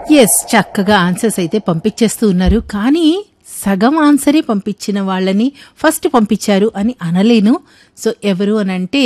yes చక్కగా answers అయితే పంపించేస్తూ ఉన్నారు కానీ సగం ఆన్సరే పంపించిన వాళ్ళని ఫస్ట్ పంపించారు అని అనలేను సో ఎవరు అని అంటే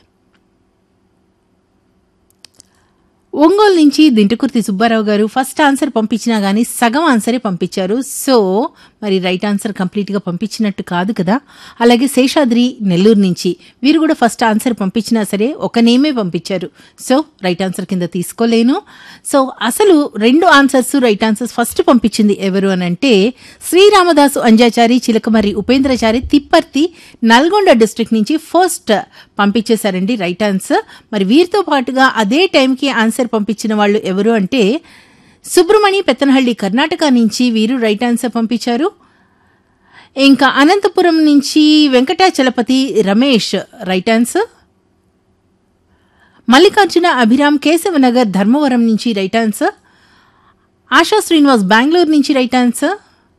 ఒంగోలు నుంచి దింటుకుర్తి సుబ్బారావు గారు ఫస్ట్ ఆన్సర్ పంపించినా కానీ సగం ఆన్సరే పంపించారు సో మరి రైట్ ఆన్సర్ కంప్లీట్గా పంపించినట్టు కాదు కదా అలాగే శేషాద్రి నెల్లూరు నుంచి వీరు కూడా ఫస్ట్ ఆన్సర్ పంపించినా సరే ఒక నేమే పంపించారు సో రైట్ ఆన్సర్ కింద తీసుకోలేను సో అసలు రెండు ఆన్సర్స్ రైట్ ఆన్సర్స్ ఫస్ట్ పంపించింది ఎవరు అని అంటే శ్రీరామదాసు అంజాచారి చిలకమర్రి ఉపేంద్రచారి తిప్పర్తి నల్గొండ డిస్ట్రిక్ట్ నుంచి ఫస్ట్ పంపించేశారండి రైట్ ఆన్సర్ మరి వీరితో పాటుగా అదే టైంకి ఆన్సర్ పంపించిన వాళ్ళు ఎవరు అంటే సుబ్రమణి పెత్తనహಳ್ಳಿ కర్ణాటక నుంచి వీరు రైట్ ఆన్సర్ పంపించారు ఇంకా అనంతపురం నుంచి వెంకటాచలపతి రమేష్ రైట్ ఆన్సర్ మల్లికార్జున అభిరామ్ కేశవనగర్ ధర్మవరం నుంచి రైట్ ఆన్సర్ ఆశా శ్రీనివాస్ బెంగళూరు నుంచి రైట్ ఆన్సర్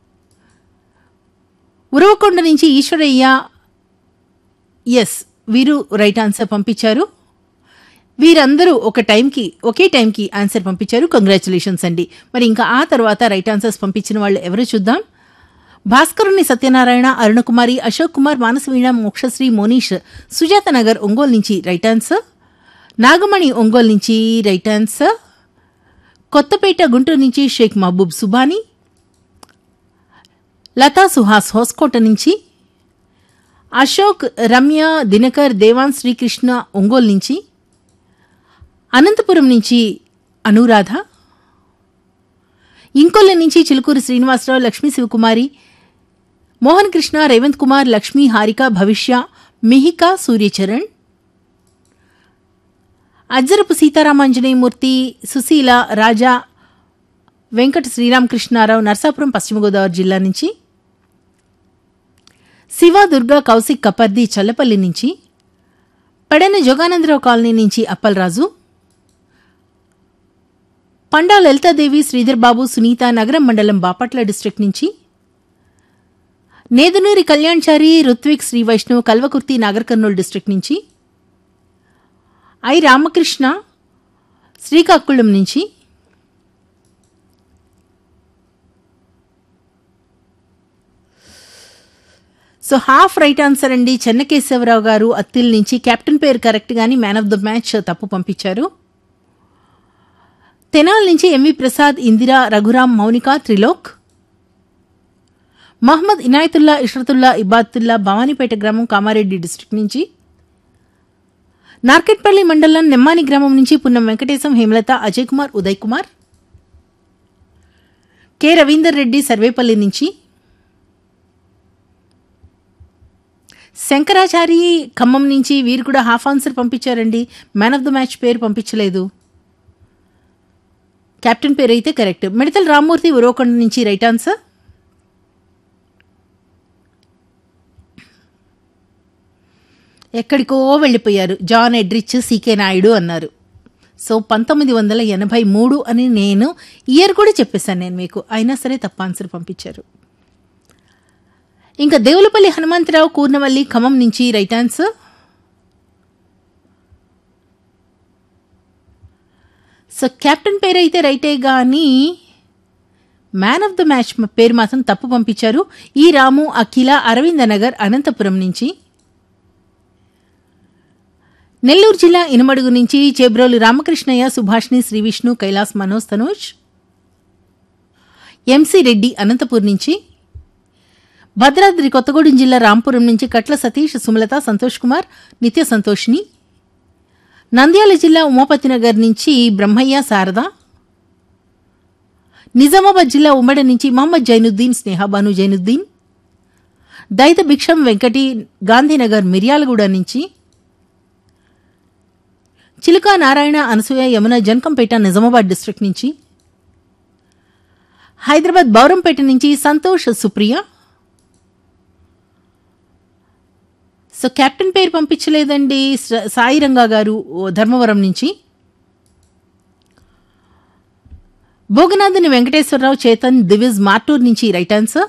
ఉరవకొండ నుంచి ఈశ్వరయ్య ఎస్ వీరు రైట్ ఆన్సర్ పంపించారు వీరందరూ ఒక టైంకి ఒకే టైంకి ఆన్సర్ పంపించారు కంగ్రాచులేషన్స్ అండి మరి ఇంకా ఆ తర్వాత రైట్ ఆన్సర్స్ పంపించిన వాళ్ళు ఎవరు చూద్దాం భాస్కరుని సత్యనారాయణ అరుణకుమారి అశోక్ కుమార్ మానసవీణ మోక్షశ్రీ మోనీష్ సుజాత నగర్ ఒంగోలు నుంచి రైట్ ఆన్సర్ నాగమణి ఒంగోలు నుంచి రైట్ ఆన్సర్ కొత్తపేట గుంటూరు నుంచి షేక్ మహబూబ్ సుబానీ లతా సుహాస్ హోస్కోట నుంచి అశోక్ రమ్య దినకర్ దేవాన్ శ్రీకృష్ణ ఒంగోలు నుంచి అనంతపురం నుంచి అనురాధ ఇంకొల్ల నుంచి చిలుకూరు శ్రీనివాసరావు లక్ష్మీ శివకుమారి మోహన్ కృష్ణ రేవంత్ కుమార్ లక్ష్మీ హారిక భవిష్య మిహిక సూర్యచరణ్ అజ్జరపు సీతారామాంజనేయమూర్తి సుశీల రాజా వెంకట శ్రీరామకృష్ణారావు నర్సాపురం పశ్చిమ గోదావరి జిల్లా నుంచి శివ దుర్గా కౌశిక్ కపర్ది చల్లపల్లి నుంచి పడన జోగానందరావు కాలనీ నుంచి అప్పలరాజు పండా లలితాదేవి శ్రీధర్ బాబు సునీత నగరం మండలం బాపట్ల డిస్ట్రిక్ట్ నుంచి నేదునూరి కళ్యాణ్చారి రుత్విక్ శ్రీ వైష్ణవ్ కల్వకుర్తి నాగర్ కర్నూలు డిస్ట్రిక్ట్ నుంచి ఐ రామకృష్ణ శ్రీకాకుళం నుంచి సో హాఫ్ రైట్ ఆన్సర్ అండి చెన్నకేశవరావు గారు అత్తిల్ నుంచి కెప్టెన్ పేరు కరెక్ట్ గానీ మ్యాన్ ఆఫ్ ద మ్యాచ్ తప్పు పంపించారు తెనాల్ నుంచి ఎంవి ప్రసాద్ ఇందిరా రఘురాం మౌనిక త్రిలోక్ మహమ్మద్ ఇనాయతుల్లా ఇష్రతుల్లా ఇబాతుల్లా భవానీపేట గ్రామం కామారెడ్డి డిస్ట్రిక్ట్ నుంచి నార్కెట్పల్లి మండలం నెమ్మాని గ్రామం నుంచి పున్నం వెంకటేశం హేమలత అజయ్ కుమార్ ఉదయ్ కుమార్ కె రవీందర్ రెడ్డి సర్వేపల్లి నుంచి శంకరాచారి ఖమ్మం నుంచి వీరు కూడా హాఫ్ ఆన్సర్ పంపించారండి మ్యాన్ ఆఫ్ ద మ్యాచ్ పేరు పంపించలేదు కెప్టెన్ పేరు అయితే కరెక్ట్ మిడతల రామ్మూర్తి ఉరవకొండ నుంచి రైట్ ఆన్సర్ ఎక్కడికో వెళ్ళిపోయారు జాన్ ఎడ్రిచ్ సీకే నాయుడు అన్నారు సో పంతొమ్మిది వందల ఎనభై మూడు అని నేను ఇయర్ కూడా చెప్పేశాను నేను మీకు అయినా సరే తప్ప ఆన్సర్ పంపించారు ఇంకా దేవులపల్లి హనుమంతరావు కూర్నవల్లి ఖమ్మం నుంచి రైట్ ఆన్సర్ సో కెప్టెన్ పేరు అయితే రైటే కానీ మ్యాన్ ఆఫ్ ద మ్యాచ్ పేరు మాత్రం తప్పు పంపించారు ఈ రాము అఖిల అరవింద నగర్ అనంతపురం నుంచి నెల్లూరు జిల్లా ఇనుమడుగు నుంచి చేబ్రోలు రామకృష్ణయ్య సుభాష్ని శ్రీ విష్ణు కైలాస్ మనోజ్ తనోజ్ ఎంసీ రెడ్డి అనంతపూర్ నుంచి భద్రాద్రి కొత్తగూడెం జిల్లా రాంపురం నుంచి కట్ల సతీష్ సుమలత సంతోష్ కుమార్ నిత్య సంతోష్ని నంద్యాల జిల్లా ఉమాపతి నగర్ నుంచి బ్రహ్మయ్య శారద నిజామాబాద్ జిల్లా ఉమ్మడి నుంచి మహమ్మద్ జైనుద్దీన్ స్నేహాబాను జైనుద్దీన్ దైత భిక్షం వెంకటి గాంధీనగర్ మిర్యాలగూడ నుంచి చిలుక నారాయణ అనసూయ యమున జనకంపేట నిజామాబాద్ డిస్ట్రిక్ట్ నుంచి హైదరాబాద్ బౌరంపేట నుంచి సంతోష్ సుప్రియ సో కెప్టెన్ పేరు పంపించలేదండి సాయి రంగా గారు ధర్మవరం నుంచి భోగనాథుని వెంకటేశ్వరరావు చేతన్ దివిజ్ మార్టూర్ నుంచి right answer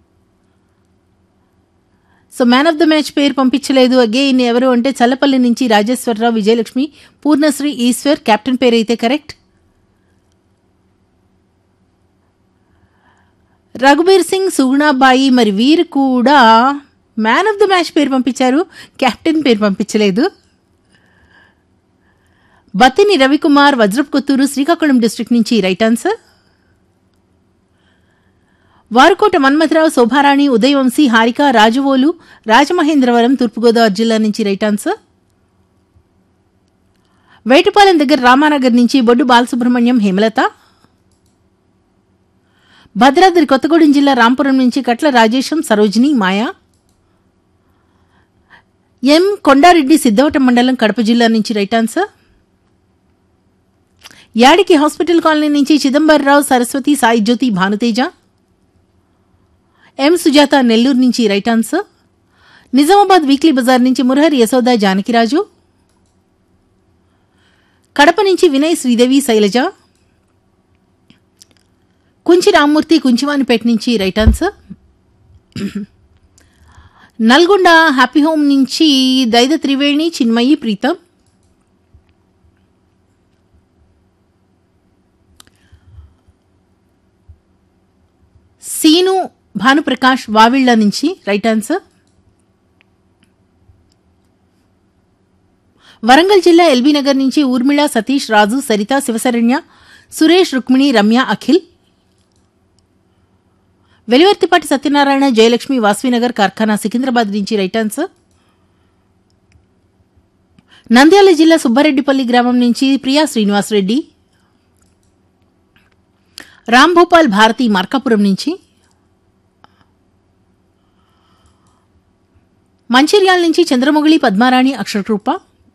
so man of the match పేరు పంపించలేదు అగైన్ ఎవరు అంటే చల్లపల్లి నుంచి రాజేశ్వరరావు విజయలక్ష్మి పూర్ణశ్రీ ఈశ్వర్ కెప్టెన్ పేరు అయితే కరెక్ట్ రఘుబీర్ సింగ్ సుగుణాబాయి మరి వీరు కూడా మ్యాన్ ఆఫ్ ద మ్యాచ్ పేరు పంపించారు కెప్టెన్ పేరు పంపించలేదు బతిని రవికుమార్ వజ్రప్ కొత్తూరు శ్రీకాకుళం డిస్ట్రిక్ట్ నుంచి రైట్ ఆన్సర్ వారుకోట మన్మథరావు శోభారాణి ఉదయవంశీ హారిక రాజవోలు రాజమహేంద్రవరం తూర్పుగోదావరి జిల్లా నుంచి రైట్ ఆన్సర్ వేటపాలెం దగ్గర రామానగర్ నుంచి బొడ్డు బాలసుబ్రహ్మణ్యం హేమలత భద్రాద్రి కొత్తగూడెం జిల్లా రాంపురం నుంచి కట్ల రాజేశం సరోజిని మాయా ఎం కొండారెడ్డి సిద్ధవటం మండలం కడప జిల్లా నుంచి right answer Yadiki hospital colony నుంచి చిదంబరరావు సరస్వతి సాయి జ్యోతి భానుతేజ ఎం సుజాత నెల్లూరు నుంచి right answer Nizamabad weekly bazaar నుంచి మురహరి యశోద జానకిరాజు కడప నుంచి వినయ్ శ్రీదేవి శైలజ కుంచి రామ్మూర్తి కుంచివానిపేట నుంచి right answer Nalgonda happy home నుంచి దైద త్రివేణి చిన్మయి ప్రీతం సీను భానుప్రకాష్ వావిళ్ళ నుంచి రైట్ ఆన్సర్ వరంగల్ జిల్లా ఎల్బీ నగర్ నుంచి ఊర్మిళ సతీష్ రాజు సరిత శివశరణ్య సురేష్ రుక్మిణి రమ్య అఖిల్ వెలివర్తిపాటి సత్యనారాయణ జయలక్ష్మి వాస్వీనగర్ కార్ఖానా సికింద్రాబాద్ నుంచి రైట్ ఆన్సర్ నంద్యాల జిల్లా సుబ్బారెడ్డిపల్లి గ్రామం నుంచి ప్రియా శ్రీనివాసరెడ్డి రామ్ భూపాల్ భారతి మార్కాపురం నుంచి మంచిర్యాల నుంచి చంద్రమొగిలి పద్మారాణి అక్షరకృప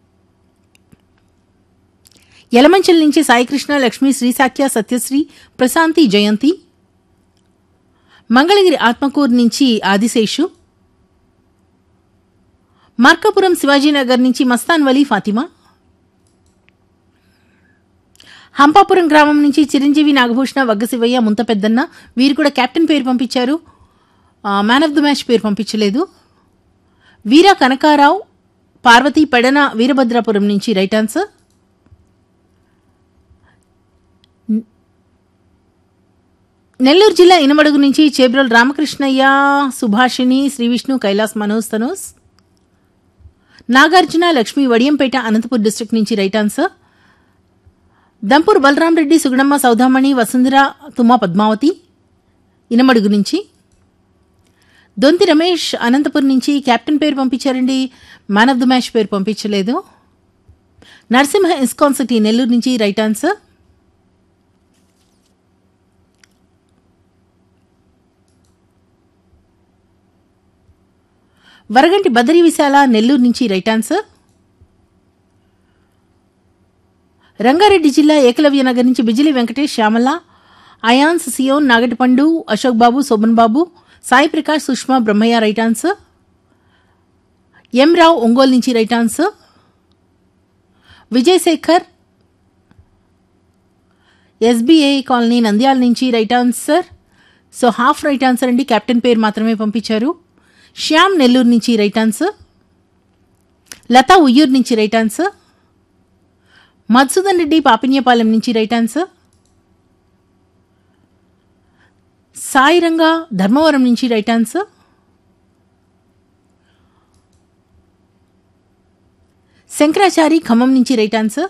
యలమంచల్ నుంచి సాయికృష్ణ లక్ష్మి శ్రీశాఖ్య సత్యశ్రీ ప్రశాంతి జయంతి మంగళగిరి ఆత్మకూరు నుంచి ఆదిశేషు మార్కాపురం శివాజీనగర్ నుంచి మస్తాన్ వలీ ఫాతిమా హంపాపురం గ్రామం నుంచి చిరంజీవి నాగభూషణ వగ్గశివయ్య ముంత పెద్దన్న వీరు కూడా కెప్టెన్ పేరు పంపించారు మ్యాన్ ఆఫ్ ద మ్యాచ్ పేరు పంపించలేదు వీర కనకారావు పార్వతి పెడన వీరభద్రాపురం నుంచి రైట్ ఆన్సర్ నెల్లూరు జిల్లా ఇనమడుగు నుంచి చేబ్రోల్ రామకృష్ణయ్య సుభాషిణి శ్రీ విష్ణు కైలాస్ మనోజ్ తనోస్ నాగార్జున లక్ష్మి వడియంపేట అనంతపూర్ డిస్ట్రిక్ట్ నుంచి రైట్ ఆన్సర్ దంపూర్ బలరాం రెడ్డి సుగుణమ్మ సౌదామణి వసుంధర తుమ్మా పద్మావతి ఇనమడుగు నుంచి దొంతి రమేష్ అనంతపురం నుంచి కెప్టెన్ పేరు పంపించారండి మ్యాన్ ఆఫ్ ద మ్యాచ్ పేరు పంపించలేదు నరసింహ ఇస్కాన్ సిటీ నెల్లూరు నుంచి రైట్ ఆన్సర్ వరగంటి బదరి విశాల నెల్లూరు నుంచి రైట్ ఆన్సర్ రంగారెడ్డి జిల్లా ఏకలవ్య నగర్ నుంచి బిజిలి వెంకటేష్ శ్యామల అయాన్స్ సియోన్ Nagatipandu Ashok Babu Shobhan Babu Sai Prakash Sushma Brahmaiah right answer M Rao Ongole నుంచి right answer Vijayasekhar SBI colony Nandyal నుంచి right answer so half right answer అండి కెప్టెన్ పేరు మాత్రమే పంపించారు శ్యామ్ నెల్లూరు నుంచి రైట్ ఆన్సర్ లతా ఉయ్యూరు నుంచి రైట్ ఆన్సర్ మధుసూదన్ రెడ్డి పాపిన్యపాలెం నుంచి రైట్ ఆన్సర్ సాయిరంగా ధర్మవరం నుంచి రైట్ ఆన్సర్ శంకరాచారి ఖమ్మం నుంచి రైట్ ఆన్సర్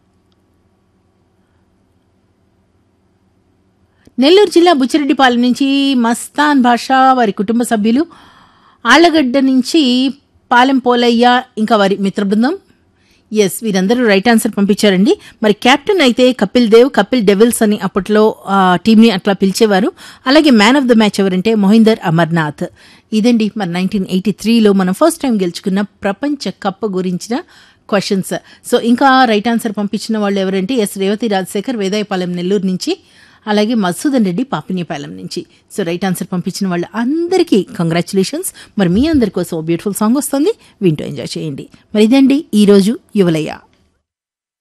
నెల్లూరు జిల్లా బుచ్చిరెడ్డిపాలెం నుంచి మస్తాన్ భాషా వారి కుటుంబ సభ్యులు ఆళ్లగడ్డ నుంచి పాలెం పోలయ్య ఇంకా వారి మిత్ర బృందం ఎస్ వీరందరూ రైట్ ఆన్సర్ పంపించారండి మరి కెప్టెన్ అయితే కపిల్ దేవ్ కపిల్ డెవిల్స్ అని అప్పట్లో ఆ టీంని అట్లా పిలిచేవారు అలాగే మ్యాన్ ఆఫ్ ద మ్యాచ్ ఎవరంటే మొహిందర్ అమర్నాథ్ ఇదండి మరి నైన్టీన్ ఎయిటీ త్రీలో మనం ఫస్ట్ టైం గెలుచుకున్న ప్రపంచ కప్ గురించిన క్వశ్చన్స్ సో ఇంకా రైట్ ఆన్సర్ పంపించిన వాళ్ళు ఎవరంటే ఎస్ రేవతి రాజశేఖర్ వేదాయపాలెం నెల్లూరు నుంచి అలాగే మధుసూదన్ రెడ్డి పాపినిపాలెం నుంచి సో రైట్ ఆన్సర్ పంపించిన వాళ్ళు అందరికీ కంగ్రాచులేషన్స్ మరి మీ అందరి కోసం బ్యూటిఫుల్ సాంగ్ వస్తుంది వింటూ ఎంజాయ్ చేయండి మరి ఇదండి ఈరోజు యువలయ్య